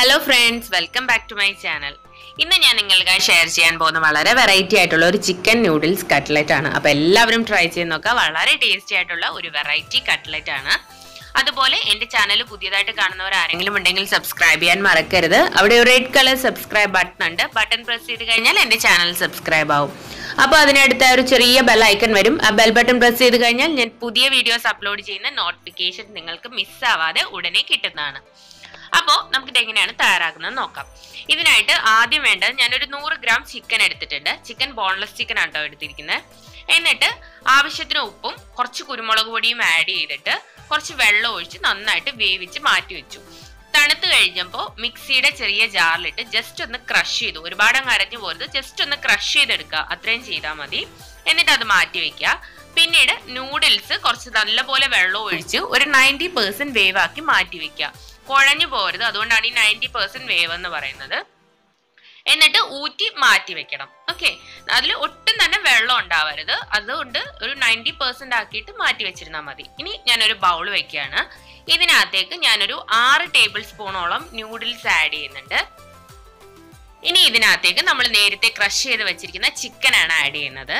hello friends welcome back to my channel ഇന്ന് ഞാൻ നിങ്ങൾക്കായി ഷെയർ ചെയ്യാൻ പോകുന്ന വളരെ വെറൈറ്റി ആയിട്ടുള്ള ഒരു ചിക്കൻ നൂഡിൽസ് കട്ട്ലറ്റ് ആണ് അപ്പോൾ എല്ലാവരും ട്രൈ ചെയ്ത് നോക്കുക വളരെ ടേസ്റ്റി ആയിട്ടുള്ള ഒരു വെറൈറ്റി കട്ട്ലറ്റ് ആണ് അതുപോലെ എൻ്റെ ചാനൽ പുതിയതായിട്ട് കാണുന്നവർ ആരെങ്കിലും ഉണ്ടെങ്കിൽ സബ്സ്ക്രൈബ് ചെയ്യാൻ മറക്കരുത് അവിടെ ഒരു റെഡ് കളർ സബ്സ്ക്രൈബ് ബട്ടൺ ഉണ്ട് ബട്ടൺ പ്രസ് ചെയ്ത് കഴിഞ്ഞാൽ എൻ്റെ ചാനൽ സബ്സ്ക്രൈബ് ആവും അപ്പോൾ അതിനടുത്ത ഒരു ചെറിയ ബെൽ ഐക്കൺ വരും ആ ബെൽ ബട്ടൺ പ്രസ് ചെയ്ത് കഴിഞ്ഞാൽ ഞാൻ പുതിയ വീഡിയോസ് അപ്ലോഡ് ചെയ്യുന്ന നോട്ടിഫിക്കേഷൻ നിങ്ങൾക്ക് മിസ്സാവാതെ ഉടനെ കിട്ടുന്നതാണ് അപ്പോൾ നമുക്കിത് എങ്ങനെയാണ് തയ്യാറാക്കുന്നത് നോക്കാം ഇതിനായിട്ട് ആദ്യം വേണ്ടത് ഞാനൊരു നൂറ് ഗ്രാം ചിക്കൻ എടുത്തിട്ടുണ്ട് ചിക്കൻ ബോൺലെസ് ചിക്കൻ ആണ് കേട്ടോ എടുത്തിരിക്കുന്നത് എന്നിട്ട് ആവശ്യത്തിന് ഉപ്പും കുറച്ച് കുരുമുളക് പൊടിയും ആഡ് ചെയ്തിട്ട് കുറച്ച് വെള്ളം ഒഴിച്ച് നന്നായിട്ട് വേവിച്ച് മാറ്റി വെച്ചു തണുത്ത് കഴിഞ്ഞപ്പോൾ മിക്സിയുടെ ചെറിയ ജാറിലിട്ട് ജസ്റ്റ് ഒന്ന് ക്രഷ് ചെയ്തു ഒരുപാട് അങ്ങ് അരഞ്ഞു പോരുത് ജസ്റ്റ് ഒന്ന് ക്രഷ് ചെയ്തെടുക്കുക അത്രയും ചെയ്താൽ മതി എന്നിട്ട് അത് മാറ്റി വെക്കുക പിന്നീട് നൂഡിൽസ് കുറച്ച് നല്ലപോലെ വെള്ളം ഒഴിച്ച് ഒരു നയൻറ്റി പെർസെന്റ് വേവാക്കി മാറ്റി വെക്കുക കുഴഞ്ഞു പോരുത് അതുകൊണ്ടാണ് ഈ നയൻറ്റി പെർസെന്റ് വേവ് എന്ന് പറയുന്നത് എന്നിട്ട് ഊറ്റി മാറ്റി വെക്കണം ഓക്കെ അതിൽ ഒട്ടും തന്നെ വെള്ളം ഉണ്ടാവരുത് അതുകൊണ്ട് ഒരു നയൻറ്റി പെർസെന്റ് ആക്കിയിട്ട് മാറ്റി വെച്ചിരുന്നാൽ മതി ഇനി ഞാനൊരു ബൗൾ വെക്കുകയാണ് ഇതിനകത്തേക്ക് ഞാനൊരു ആറ് ടേബിൾ സ്പൂണോളം ന്യൂഡിൽസ് ആഡ് ചെയ്യുന്നുണ്ട് ഇനി ഇതിനകത്തേക്ക് നമ്മൾ നേരത്തെ ക്രഷ് ചെയ്ത് വെച്ചിരിക്കുന്ന ചിക്കൻ ആണ് ആഡ് ചെയ്യുന്നത്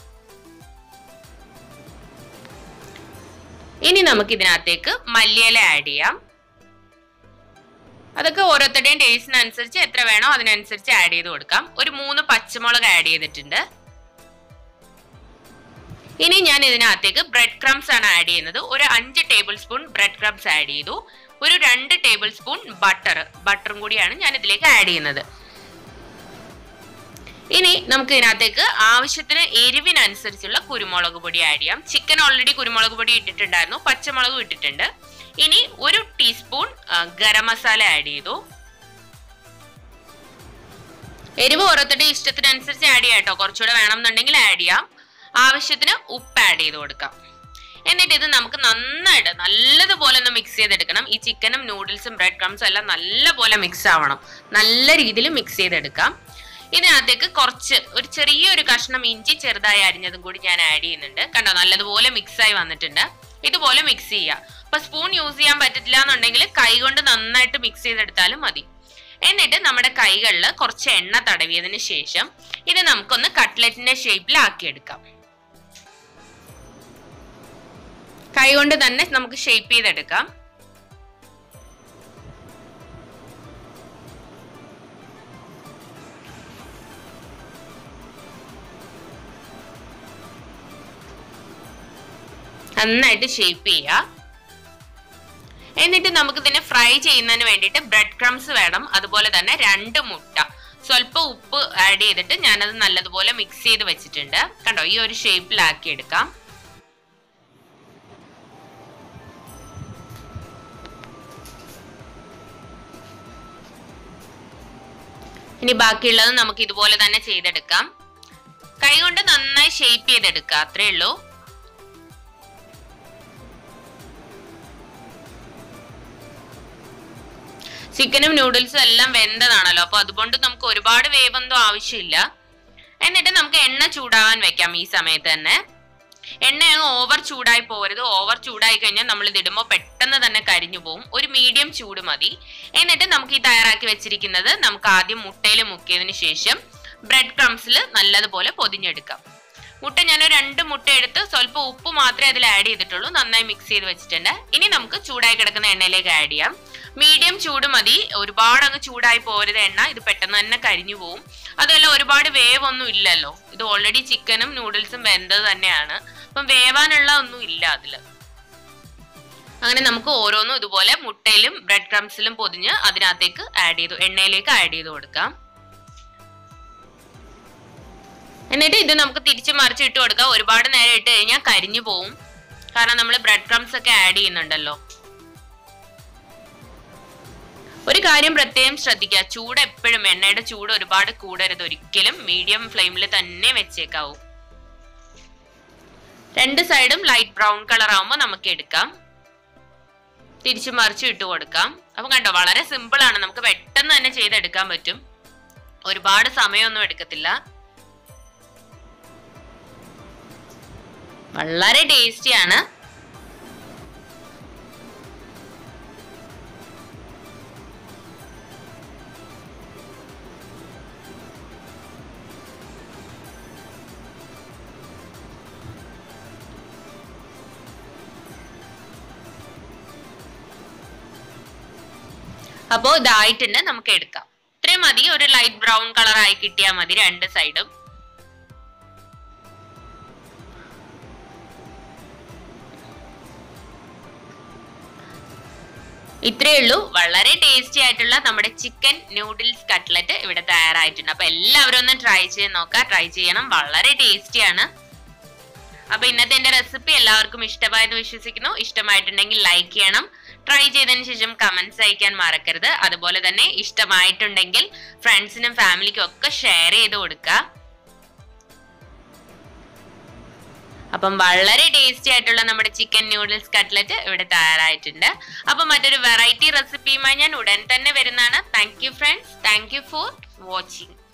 ഇനി നമുക്ക് ഇതിനകത്തേക്ക് മല്ലിയില ആഡ് ചെയ്യാം അതൊക്കെ ഓരോരുത്തരുടെയും ടേസ്റ്റിനനുസരിച്ച് എത്ര വേണോ അതിനനുസരിച്ച് ആഡ് ചെയ്ത് കൊടുക്കാം ഒരു മൂന്ന് പച്ചമുളക് ആഡ് ചെയ്തിട്ടുണ്ട് ഇനി ഞാൻ ഇതിനകത്തേക്ക് ബ്രെഡ് ക്രംസ് ആണ് ആഡ് ചെയ്യുന്നത് ഒരു അഞ്ച് tablespoon bread crumbs add ചെയ്തു ഒരു രണ്ട് ടേബിൾ സ്പൂൺ ബട്ടർ ബട്ടറും കൂടിയാണ് ഞാൻ ഇതിലേക്ക് ആഡ് ചെയ്യുന്നത് ഇനി നമുക്ക് ഇതിനകത്തേക്ക് ആവശ്യത്തിന് എരിവിനനുസരിച്ചുള്ള കുരുമുളക് പൊടി ആഡ് ചെയ്യാം ചിക്കൻ ഓൾറെഡി കുരുമുളക് പൊടി ഇട്ടിട്ടുണ്ടായിരുന്നു പച്ചമുളകും ഇട്ടിട്ടുണ്ട് ഇനി ഒരു ടീസ്പൂൺ ഗരം മസാല ആഡ് ചെയ്തു എരിവ് ഓരോരുത്തരുടെ ഇഷ്ടത്തിനനുസരിച്ച് ആഡ് ചെയ്യാം കേട്ടോ കുറച്ചുകൂടെ വേണമെന്നുണ്ടെങ്കിൽ ആഡ് ചെയ്യാം ആവശ്യത്തിന് ഉപ്പ് ആഡ് ചെയ്ത് കൊടുക്കാം എന്നിട്ട് ഇത് നമുക്ക് നന്നായിട്ട് നല്ലതുപോലെ ഒന്ന് മിക്സ് ചെയ്തെടുക്കണം ഈ ചിക്കനും നൂഡിൽസും ബ്രെഡ് ക്രംസും എല്ലാം നല്ലപോലെ മിക്സ് ആവണം നല്ല രീതിയിൽ മിക്സ് ചെയ്തെടുക്കാം ഇതിനകത്തേക്ക് കുറച്ച് ഒരു ചെറിയൊരു കഷ്ണം ഇഞ്ചി ചെറുതായി അരിഞ്ഞതും കൂടി ഞാൻ ആഡ് ചെയ്യുന്നുണ്ട് കണ്ടോ നല്ലതുപോലെ മിക്സ് ആയി വന്നിട്ടുണ്ട് ഇതുപോലെ മിക്സ് ചെയ്യുക അപ്പൊ സ്പൂൺ യൂസ് ചെയ്യാൻ പറ്റില്ല എന്നുണ്ടെങ്കിൽ കൈ കൊണ്ട് നന്നായിട്ട് മിക്സ് ചെയ്തെടുത്താലും മതി എന്നിട്ട് നമ്മുടെ കൈകളിൽ കുറച്ച് എണ്ണ തടവിയതിന് ശേഷം ഇത് നമുക്കൊന്ന് കട്ട്ലറ്റിന്റെ ഷേപ്പിലാക്കിയെടുക്കാം കൈ കൊണ്ട് തന്നെ നമുക്ക് ഷേപ്പ് ചെയ്തെടുക്കാം നന്നായിട്ട് ഷേപ്പ് ചെയ്യുക എന്നിട്ട് നമുക്ക് ഇതിനെ ഫ്രൈ ചെയ്യുന്നതിന് വേണ്ടിയിട്ട് ബ്രെഡ് ക്രംസ് വേണം അതുപോലെ തന്നെ രണ്ട് മുട്ട സ്വല്പം ഉപ്പ് ആഡ് ചെയ്തിട്ട് ഞാനത് നല്ലതുപോലെ മിക്സ് ചെയ്ത് വെച്ചിട്ടുണ്ട് കണ്ടോ ഈ ഒരു ഷേപ്പിലാക്കി എടുക്കാം ഇനി ബാക്കിയുള്ളത് നമുക്ക് ഇതുപോലെ തന്നെ ചെയ്തെടുക്കാം കൈകൊണ്ട് നന്നായി ഷേപ്പ് ചെയ്തെടുക്കുക അത്രേ ഉള്ളൂ ചിക്കനും നൂഡിൽസും എല്ലാം വെന്തതാണല്ലോ അപ്പൊ അതുകൊണ്ട് നമുക്ക് ഒരുപാട് വേവൊന്നും ആവശ്യമില്ല എന്നിട്ട് നമുക്ക് എണ്ണ ചൂടാവാൻ വെക്കാം ഈ സമയത്ത് തന്നെ എണ്ണ അങ്ങ് ഓവർ ചൂടായി പോകരുത് ഓവർ ചൂടായി കഴിഞ്ഞാൽ നമ്മൾ ഇത് ഇടുമ്പോൾ പെട്ടെന്ന് തന്നെ കരിഞ്ഞു പോകും ഒരു മീഡിയം ചൂട് മതി എന്നിട്ട് നമുക്ക് ഈ തയ്യാറാക്കി വെച്ചിരിക്കുന്നത് നമുക്ക് ആദ്യം മുട്ടയിൽ മുക്കിയതിന് ശേഷം ബ്രെഡ് ക്രംസിൽ നല്ലതുപോലെ പൊതിഞ്ഞെടുക്കാം മുട്ട ഞാൻ രണ്ട് മുട്ട എടുത്ത് സ്വല്പം ഉപ്പ് മാത്രമേ അതിൽ ആഡ് ചെയ്തിട്ടുള്ളൂ നന്നായി മിക്സ് ചെയ്ത് വെച്ചിട്ടുണ്ട് ഇനി നമുക്ക് ചൂടായി കിടക്കുന്ന എണ്ണയിലേക്ക് ആഡ് ചെയ്യാം മീഡിയം ചൂട് മതി ഒരുപാട് അങ്ങ് ചൂടായി പോരുത് എണ്ണ ഇത് പെട്ടെന്ന് തന്നെ കരിഞ്ഞു പോവും അതുമല്ല ഒരുപാട് വേവ് ഒന്നും ഇല്ലല്ലോ ഇത് ഓൾറെഡി ചിക്കനും നൂഡിൽസും വെന്തത് തന്നെയാണ് അപ്പം വേവാനുള്ള ഒന്നും ഇല്ല അതില് അങ്ങനെ നമുക്ക് ഓരോന്നും ഇതുപോലെ മുട്ടയിലും ബ്രെഡ് ക്രംസിലും പൊതിഞ്ഞ് അതിനകത്തേക്ക് ആഡ് ചെയ്തു എണ്ണയിലേക്ക് ആഡ് ചെയ്ത് കൊടുക്കാം എന്നിട്ട് ഇത് നമുക്ക് തിരിച്ച് മറിച്ച് ഇട്ട് കൊടുക്കാം ഒരുപാട് നേരം ഇട്ട് കഴിഞ്ഞാൽ കരിഞ്ഞു പോവും കാരണം നമ്മൾ ബ്രെഡ് ക്രംസ് ഒക്കെ ആഡ് ചെയ്യുന്നുണ്ടല്ലോ ഒരു കാര്യം പ്രത്യേകം ശ്രദ്ധിക്കുക ചൂട് എപ്പോഴും എണ്ണയുടെ ചൂട് ഒരുപാട് കൂടരുത് ഒരിക്കലും മീഡിയം ഫ്ലെയിമിൽ തന്നെ വെച്ചേക്കാവൂ രണ്ട് സൈഡും ലൈറ്റ് ബ്രൗൺ കളർ ആവുമ്പോൾ നമുക്ക് എടുക്കാം തിരിച്ചു മറിച്ച് ഇട്ട് കൊടുക്കാം അപ്പൊ കണ്ടോ വളരെ സിമ്പിൾ ആണ് നമുക്ക് പെട്ടെന്ന് തന്നെ ചെയ്തെടുക്കാൻ പറ്റും ഒരുപാട് സമയമൊന്നും എടുക്കത്തില്ല വളരെ ടേസ്റ്റിയാണ് അപ്പോൾ ഇതായിട്ടുണ്ട് നമുക്ക് എടുക്കാം ഇത്രയും മതി ഒരു ലൈറ്റ് ബ്രൗൺ കളർ ആയി കിട്ടിയാൽ മതി രണ്ട് സൈഡും ഇത്രയേ ഉള്ളൂ വളരെ ടേസ്റ്റി ആയിട്ടുള്ള നമ്മുടെ ചിക്കൻ നൂഡിൽസ് കട്ട്ലറ്റ് ഇവിടെ തയ്യാറായിട്ടുണ്ട് അപ്പൊ എല്ലാവരും ഒന്ന് ട്രൈ ചെയ്ത് നോക്കാം ട്രൈ ചെയ്യണം വളരെ ടേസ്റ്റിയാണ് അപ്പൊ ഇന്നത്തെ എന്റെ റെസിപ്പി എല്ലാവർക്കും ഇഷ്ടമായെന്ന് വിശ്വസിക്കുന്നു ഇഷ്ടമായിട്ടുണ്ടെങ്കിൽ ലൈക്ക് ചെയ്യണം ട്രൈ ചെയ്തതിന് ശേഷം കമന്റ്സ് അയക്കാൻ മറക്കരുത് അതുപോലെ തന്നെ ഇഷ്ടമായിട്ടുണ്ടെങ്കിൽ ഫ്രണ്ട്സിനും ഫാമിലിക്കും ഒക്കെ ഷെയർ ചെയ്ത് കൊടുക്കുക അപ്പം വളരെ ടേസ്റ്റി ആയിട്ടുള്ള നമ്മുടെ ചിക്കൻ നൂഡിൽസ് കട്ട്ലറ്റ് ഇവിടെ തയ്യാറായിട്ടുണ്ട് അപ്പൊ മറ്റൊരു വെറൈറ്റി റെസിപ്പിയുമായി ഞാൻ ഉടൻ തന്നെ വരുന്നതാണ് thank you friends thank you for watching